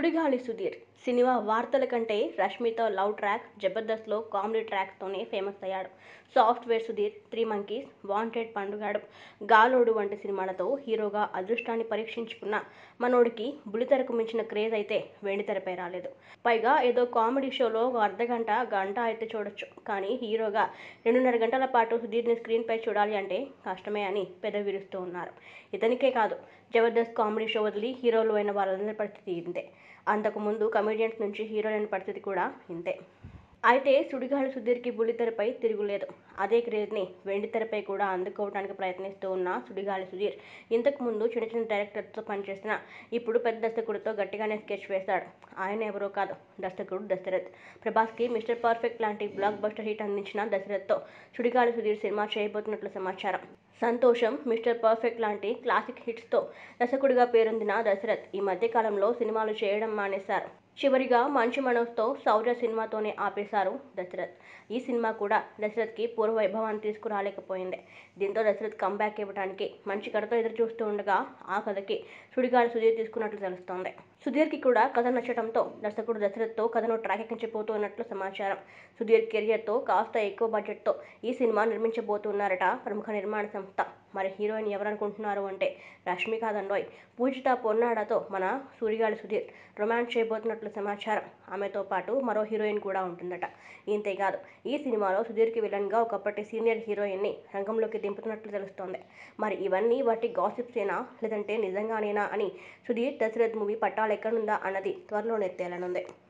సుడిగాలి Sudheer cinema వార్తల కంటే రష్మితో లవ్ ట్రాక్ జబర్దస్త్లో కామెడీ ట్రాక్స్తోనే ఫేమస్ అయ్యాడు software Sudheer three monkeys wanted Pandugadu Galodu వంటి సినిమాలతో హీరోగా అదృష్టాన్ని పరీక్షించుకున్న మనోడికి బులితెరకు మించిన క్రేజ్ అయితే వెండితెరపై రాలేదు పైగా ఏదో కామెడీ షోలో ఒక అర్ధగంట గంట అయితే చూడొచ్చు కానీ హీరోగా రెండున్నర గంటల పాటు సుధీర్ని స్క్రీన్పై చూడాలి అంటే కష్టమే అని పెదవి విరుస్తూ ఉన్నారు ఇతనికే కాదు జబర్దస్త్ కామెడీ షో వదిలి హీరోలు అయిన వాళ్ళందరి పరిస్థితి ఇంతే అంతకుముందు కమెడియన్స్ నుంచి హీరోయిన్ పరిస్థితి కూడా ఇంతే అయితే సుడిగాలి సుధీర్కి బుల్లితెరపై తిరుగులేదు అదే క్రేజ్ని వెండితెరపై కూడా అందుకోవడానికి ప్రయత్నిస్తూ ఉన్న సుడిగాలి సుధీర్ ఇంతకు ముందు చిన్న చిన్న డైరెక్టర్తో పనిచేసిన ఇప్పుడు పెద్ద దర్శకుడితో గట్టిగానే స్కెచ్ వేశాడు ఆయన ఎవరో కాదు దర్శకుడు దశరథ్ ప్రభాస్కి మిస్టర్ పర్ఫెక్ట్ లాంటి బ్లాక్ బస్టర్ హిట్ అందించిన దశరథ్తో సుడిగాలి సుధీర్ సినిమా చేయబోతున్నట్లు సమాచారం సంతోషం మిస్టర్ పర్ఫెక్ట్ లాంటి క్లాసిక్ హిట్స్తో దర్శకుడిగా పేరొందిన దశరథ్ ఈ మధ్యకాలంలో సినిమాలు చేయడం మానేశారు చివరిగా మంచి మనోజ్తో శౌర్య సినిమాతోనే ఆపేశారు దశరథ్ ఈ సినిమా కూడా దశరథ్కి పూర్వ వైభవాన్ని తీసుకురాలేకపోయింది దీంతో దశరథ్ కంబ్యాక్ ఇవ్వడానికి మంచి కథతో ఎదురు చూస్తూ ఉండగా ఆ కథకి సుడిగాలి సుధీర్ తీసుకున్నట్లు తెలుస్తోంది సుధీర్కి కూడా కథ నచ్చడంతో దర్శకుడు దశరథ్తో కథను ట్రాక్ ఎక్కించబోతున్నట్లు సమాచారం సుధీర్ కెరియర్తో కాస్త ఎక్కువ బడ్జెట్తో ఈ సినిమా నిర్మించబోతున్నారట ప్రముఖ నిర్మాణ సంస్థ మరి హీరోయిన్ ఎవరనుకుంటున్నారు అంటే రష్మి కాదండోయ్ పూజిత పొన్నాడాతో మన సూరిగాలి సుధీర్ రొమాన్స్ చేయబోతున్నట్లు సమాచారం ఆమెతో పాటు మరో హీరోయిన్ కూడా ఉంటుందట ఇంతేకాదు ఈ సినిమాలో సుధీర్కి విలన్గా ఒకప్పటి సీనియర్ హీరోయిన్ని రంగంలోకి దింపుతున్నట్లు తెలుస్తోంది మరి ఇవన్నీ వాటి గాసిప్సేనా లేదంటే నిజంగానేనా అని సుధీర్ దశరథ్ మూవీ పట్టాలు ఎక్కడుందా అన్నది త్వరలోనే తేలనుంది